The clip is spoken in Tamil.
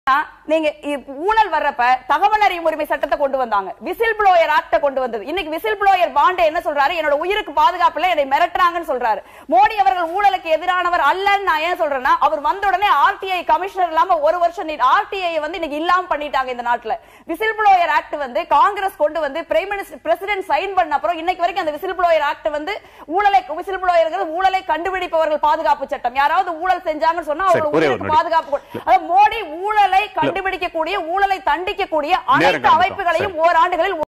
நீங்க இ- ஊழல் வர்றப்ப தகவல் அறியும் உரிமை சட்டத்தை கொண்டு வந்தாங்க விசில் ப்ளோயர் ஆக்ட கொண்டு வந்தது இன்னைக்கு விசில் ப்ளோயர் பாண்டே என்ன சொல்றாரு என்னோட உயிருக்கு பாதுகாப்பு இல்ல என்னை மிரட்டுறாங்கன்னு சொல்றாரு மோடி அவர்கள் ஊழலுக்கு எதிரானவர் அல்லன்னு நான் ஏன் சொல்றேன்னா அவர் வந்த உடனே ஆர்டிஐ கமிஷனர் இல்லாம ஒரு வருஷம் ஆர்டிஐ வந்து இன்னைக்கு இல்லாம பண்ணிட்டாங்க இந்த நாட்டுல விசில் ப்ளோயர் ஆக்ட் வந்து காங்கிரஸ் கொண்டு வந்து பிரைம் மினிஸ்டர் பிரசிடென்ட் சைன் பண்ண அப்புறம் இன்னைக்கு வரைக்கும் அந்த விசில் ப்ளோயர் ஆக்ட் வந்து ஊழலை விசில் ப்ளோயர் ஊழலை கண்டுபிடிப்பவர்கள் பாதுகாப்பு சட்டம் யாராவது ஊழல் செஞ்சாங்கன்னு சொன்னா சரி, அவங்க ஒரே ஒரு உயிருக்கு நொடி. பாதுகாப்பு கொடு- அதாவது மோடி ஊழலை கண்டுபிடிக்கக்கூடிய ஊழலை தண்டிக்கக்கூடிய அனைத்து கடந்துட்டோம். அமைப்புகளையும் ஓராண்டுகளில்